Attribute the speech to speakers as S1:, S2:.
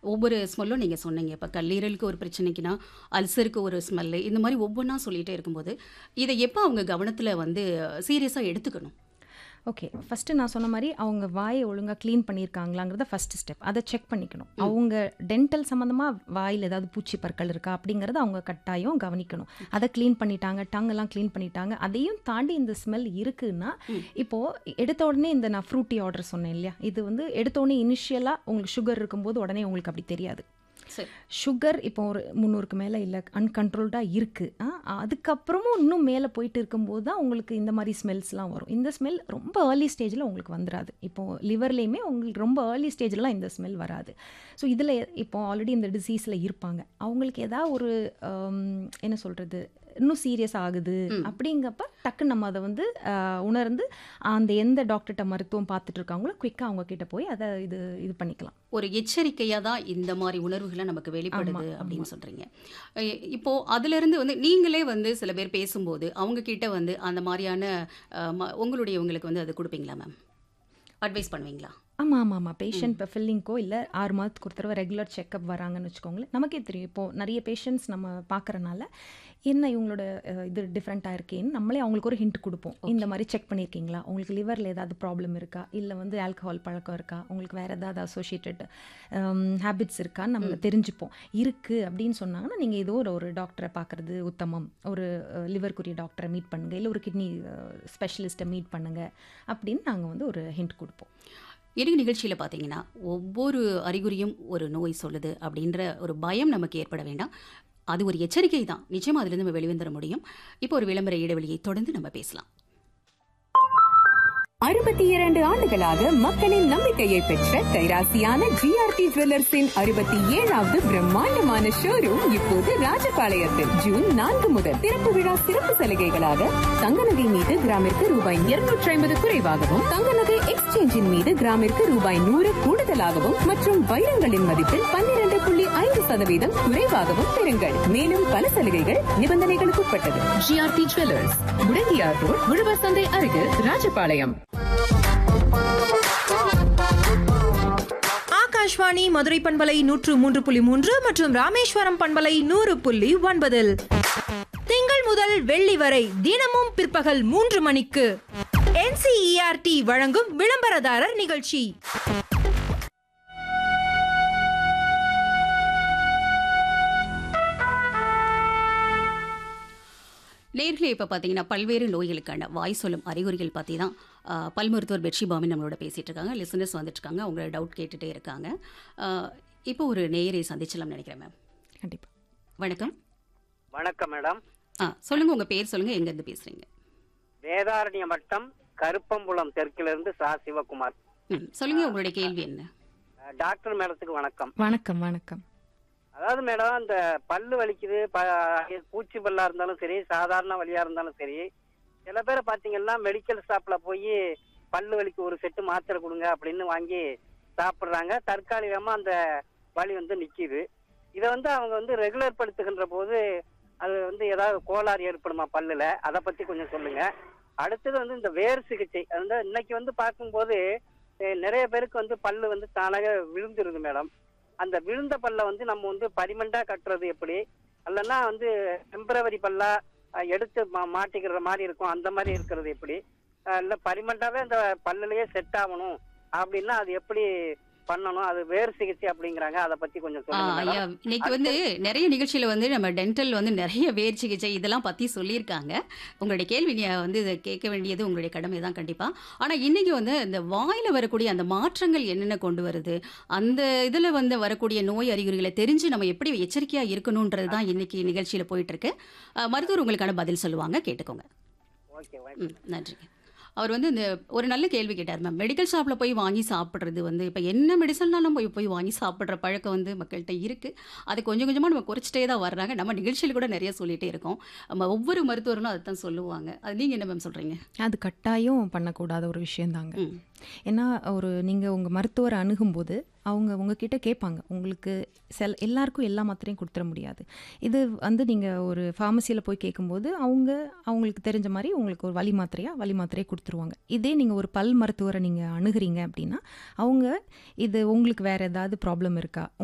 S1: ஒவ்வொரு ஸ்மெல்லும் நீங்க சொன்னீங்க. இப்ப கல்லீரலுக்கு ஒரு பிரச்சனைக்குன்னா, அல்சருக்கு ஒரு ஸ்மெல்லு இந்த மாரி ஒவ்வொன்னா சொல்லிட்டே இருக்கும்போது, இத எப்ப அவங்க கவனத்துல வந்து சீரியஸா எடுத்துக்கணும்?
S2: ஓகே. ஃபர்ஸ்ட்டு நான் சொன்ன மாரி அவங்க வாய ஒழுங்கா கிளீன் பண்ணியிருக்காங்களாங்கிறத ஃபர்ஸ்ட் ஸ்டெப். அத செக் பண்ணிக்கணும்.
S1: ம்.
S2: அவங்க டென்டல் சம்மந்தமா வாயில ஏதாவது பூச்சி பற்கள் இருக்கா அப்படிங்கிறத அவங்க கட்டாயம் கவனிக்கணும். அத கிளீன் பண்ணிட்டாங்க, டங் எல்லாம் கிளீன் பண்ணிட்டாங்க. அதையும் தாண்டி இந்த ஸ்மெல் இருக்குன்னா,
S1: ம்.
S2: இப்போ எடுத்த உடனே இந்த நான் ஃப்ரூட்டி ஆர்டர் சொன்னேன் இல்லையா? இது வந்து எடுத்த உடனே இனிஷியலா உங்களுக்கு சுகர் இருக்கும்போது உடனே உங்களுக்கு அப்படி தெரியாது.
S1: சரி.
S2: சுகர் இப்போ ஒரு 300க்கு மேல இல்ல அன்கண்ட்ரோல்டா இருக்கு. அ அதுக்கப்புறமும் இன்னும் மேல போயிட்டு இருக்கும்போது தான் உங்களுக்கு இந்த மாரி ஸ்மெல்ஸ்லாம் வரும். இந்த ஸ்மெல் ரொம்ப ஏர்லி ஸ்டேஜ்ல உங்களுக்கு வந்துராது. இப்போ லிவர்லயுமே உங்களுக்கு ரொம்ப ஏர்லி ஸ்டேஜ்லலாம் இந்த ஸ்மெல் வராது. ஸோ இதுல இப்போ ஆல்ரெடி இந்த டிசீஸ்ல இருப்பாங்க. அவங்களுக்கு ஏதாவது ஒரு அம் என்ன சொல்றது? இன்னும் சீரியஸ் ஆகுது
S1: ம்.
S2: அப்படிங்கப்ப டக்குன்னு நம்ம அத வந்து அ உணர்ந்து அந்த எந்த டாக்டர்ட்ட மருத்துவம் பார்த்துட்டு இருக்காங்களோ, குயிக்கா அவங்க கிட்ட போய் அத இது இது பண்ணிக்கலாம்.
S1: ஒரு எச்சரிக்கையா தான் இந்த மாரி உணர்வுகள நமக்கு
S2: ஆமா,
S1: வெளிப்படுது
S2: ஆமா.
S1: அப்படின்னு சொல்றீங்க. அ இப்போ அதிலிருந்து வந்து நீங்களே வந்து சில பேர் பேசும்போது, அவங்க கிட்ட வந்து அந்த மாரியான அ ம உங்களுடையவங்களுக்கு வந்து அது குடுப்பீங்களா மேம்? அட்வைஸ் பண்ணுவீங்களா?
S2: ஆமா, ஆமா, ஆமா.
S1: ம்.
S2: பேஷண்ட் இப்போ ஃபில்லிங்க்கோ இல்ல 6 மாதத்துக்கு ஒரு தடவ ரெகுலர் செக்கப் வராங்கன்னு வச்சுக்கோங்களேன். நமக்கே தெரியும். இப்போ நெறைய பேஷண்ட்ஸ் நம்ம பார்க்கறனால, என்ன இவங்களோட அ இது டிஃப்ரெண்ட்டா இருக்கேன்னு நம்மளே அவங்களுக்கு ஒரு ஹிண்ட் குடுப்போம். இந்த
S1: ஓகே.
S2: மாரி செக் பண்ணியிருக்கீங்களா? உங்களுக்கு லிவர்ல ஏதாவது ப்ராப்ளம் இருக்கா? இல்ல வந்து ஆல்கஹால் பழக்கம் இருக்கா? உங்களுக்கு வேற ஏதாவது அசோசியேட்டட் அம் ஹேபிட்ஸ் இருக்கான்னு நம்ம
S1: ம்.
S2: தெரிஞ்சுப்போம். இருக்கு அப்படின்னு சொன்னாங்கன்னா, நீங்க ஏதோ ஒரு ஒரு டாக்டர பார்க்கறது உத்தமம். ஒரு அ லிவருக்குரிய டாக்டர மீட் பண்ணுங்க. இல்ல ஒரு கிட்னி அ ஸ்பெஷலிஸ்ட்ட மீட் பண்ணுங்க. அப்படின்னு நாங்க வந்து ஒரு ஹிண்ட் குடுப்போம்.
S1: இன்னைக்கு நிகழ்ச்சியில பார்த்தீங்கன்னா, ஒவ்வொரு அறிகுறியும் ஒரு நோய் சொல்லுது அப்படின்ற ஒரு பயம் நமக்கு ஏற்பட வேண்டாம். அது ஒரு எச்சரிக்கை தான். நிச்சயமா அதிலிருந்து நம்ம வெளிவந்துர முடியும். இப்போ ஒரு விளம்பர இடைவெளியை தொடர்ந்து நம்ம பேசலாம்.
S3: 62 ஆண்டுகளாக மக்களின் நம்பிக்கையை பெற்ற கைராசியான ஜிஆர்டி ஜுவல்லர்ஸின் 67வது பிரம்மாண்டமான ஷோரூம் இப்போது ராஜபாளையத்தில் ஜூன் நான்கு முதல் திறப்பு விழா சிறப்பு சலுகைகளாக தங்க நகை மீது கிராமிற்கு ரூபாய் 250 குறைவாகவும் தங்க நகை எக்ஸ்சேஞ்சின் மீது கிராமிற்கு ரூபாய் நூறு கூடுதலாகவும் மற்றும் வைரங்களின் மதிப்பில் 12.5 சதவீதம் குறைவாகவும் பெறுங்கள் மேலும் பல சலுகைகள் நிபந்தனைகளுக்கு உட்பட்டது ஜிஆர்டி ஜுவல்லர்ஸ் முடங்கியார் ரோட் உழவர் சந்தை அருகில் ராஜபாளையம்
S4: ஆகாஷ்வாணி மதுரை பண்பலை நூற்று மூன்று புள்ளி மூன்று மற்றும் ராமேஸ்வரம் பண்பலை நூறு புள்ளி ஒன்பதில் திங்கள் முதல் வெள்ளி வரை தினமும் பிற்பகல் மூன்று மணிக்கு என்சிஇஆர்டி வழங்கும் விளம்பரதாரர் நிகழ்ச்சி
S1: நேயர்களே இப்ப பார்த்தீங்கன்னா, பல்வேறு நோய்களுக்கான வாய் சொல்லும் அறிகுறிகள் பத்தி தான் அ பல் மருத்துவர் பெட்ஷி பாமி நம்மளோட பேசிட்டு இருக்காங்க. லிசனர்ஸ் வந்துட்டு இருக்காங்க. அவங்க டவுட் கேட்டுட்டே இருக்காங்க. அ இப்போ ஒரு நேயரை சந்திச்சலாம்னு நினைக்கிறேன் மேம்.
S2: கண்டிப்பா.
S1: வணக்கம்.
S5: வணக்கம் மேடம்
S1: ஆ சொல்லுங்க உங்க பேர் சொல்லுங்க. எங்க இருந்து பேசுறீங்க?
S5: வேதாரண்ய வட்டம் கருப்பம்புலம் தெற்கிலிருந்து சா சிவகுமார்
S1: ம். சொல்லுங்க உங்களுடைய கேள்வி என்ன?
S5: அஹ், டாக்டர் மேடத்துக்கு வணக்கம்
S2: வணக்கம், வணக்கம்.
S5: அதாவது மேடம் இந்த பல்லு வலிக்குது ப- பூச்சி பல்லா இருந்தாலும் சரி சாதாரண வலியா இருந்தாலும் சரி சில பேரை பாத்தீங்கன்னா மெடிக்கல் ஷாப்ல போய் பல்லு வலிக்கு ஒரு செட்டு மாத்திரை கொடுங்க அப்படின்னு வாங்கி சாப்பிடுறாங்க தற்காலிகமா அந்த வலி வந்து நிக்குது இதை வந்து அவங்க வந்து ரெகுலர் படுத்துகின்ற போது அது வந்து ஏதாவது கோளாறு ஏற்படுமா பல்லுல அதை பத்தி கொஞ்சம் சொல்லுங்க அடுத்தது வந்து இந்த வேர் சிகிச்சை அது வந்து இன்னைக்கு வந்து பார்க்கும்போது அஹ், நிறைய பேருக்கு வந்து பல்லு வந்து தானாக விழுந்துருது மேடம் அந்த விழுந்த பல்ல வந்து நம்ம வந்து பரிமண்டா கட்டுறது எப்படி அல்லனா வந்து டெம்பரவரி பல்லா அஹ், எடுத்து மா- மாட்டிக்கிற மாதிரி இருக்கும் அந்த மாதிரி இருக்கிறது எப்படி அஹ், இல்ல பரிமண்டாவே அந்த பல்லுலயே செட் ஆகணும் அப்படின்னா அது எப்படி பண்ணணும் அது வேர் சிகிச்சை அப்படிங்கிறாங்க அதை பத்தி கொஞ்சம்
S1: ஆ,
S5: சொல்லுங்க
S1: ஐயா
S5: மேடம்
S1: இன்னைக்கு வந்து நிறைய நிகழ்ச்சியில வந்து நம்ம டென்டல் வந்து நிறைய வேர் சிகிச்சை இதெல்லாம் பத்தி சொல்லியிருக்காங்க. உங்களுடைய கேள்வி நீ வந்து இதை கேட்க வேண்டியது உங்களுடைய கடமை தான் கண்டிப்பா. ஆனா இன்னைக்கு வந்து இந்த வாயில வரக்கூடிய அந்த மாற்றங்கள் என்னென்ன கொண்டு வருது? அந்த இதுல வந்து வரக்கூடிய நோய் அறிகுறிகளை தெரிஞ்சு நம்ம எப்படி எச்சரிக்கையா இருக்கணும்ன்றது தான் இன்னைக்கு நிகழ்ச்சியில போயிட்டு இருக்கு. அ, மருத்துவர் உங்களுக்கான பதில் சொல்லுவாங்க கேட்டுக்கோங்க.
S5: ஓகே
S1: ம் நன்றிங்க. அவர் வந்து இந்த ஒரு நல்ல கேள்வி கேட்டார் மேம். மெடிக்கல் ஷாப்ல போய் வாங்கி சாப்பிடுறது வந்து இப்ப என்ன மெடிசன்னாலும் போய் போய் வாங்கி சாப்பிடுற பழக்கம் வந்து மக்கள்கிட்ட இருக்கு. அது கொஞ்சம் கொஞ்சமா நம்ம குறைச்சிட்டே தான் வர்றாங்க. நம்ம நிகழ்ச்சியில கூட நிறைய சொல்லிட்டே இருக்கோம். நம்ம ஒவ்வொரு மருத்துவர்களும் அதைத்தான் சொல்லுவாங்க. அது நீங்க என்ன மேம் சொல்றீங்க?
S2: அது கட்டாயம் பண்ணக்கூடாத ஒரு விஷயம் தாங்க.
S1: ம்.
S2: ஏன்னா ஒரு நீங்க உங்க மருத்துவரை அணுகும்போது அவங்க உங்ககிட்ட கேட்பாங்க. உங்களுக்கு செல் எல்லாருக்கும் எல்லா மாத்திரையும் குடுத்துற முடியாது. இது வந்து நீங்க ஒரு ஃபார்மசியில போய் கேட்கும்போது அவங்க அவங்களுக்கு தெரிஞ்ச மாரி உங்களுக்கு ஒரு வலி மாத்திரையா, வலி மாத்திரைய குடுத்துருவாங்க. இதே நீங்க ஒரு பல் மருத்துவரை நீங்க அணுகுறீங்க அப்படின்னா, அவங்க இது உங்களுக்கு வேற ஏதாவது ப்ராப்ளம் இருக்கா?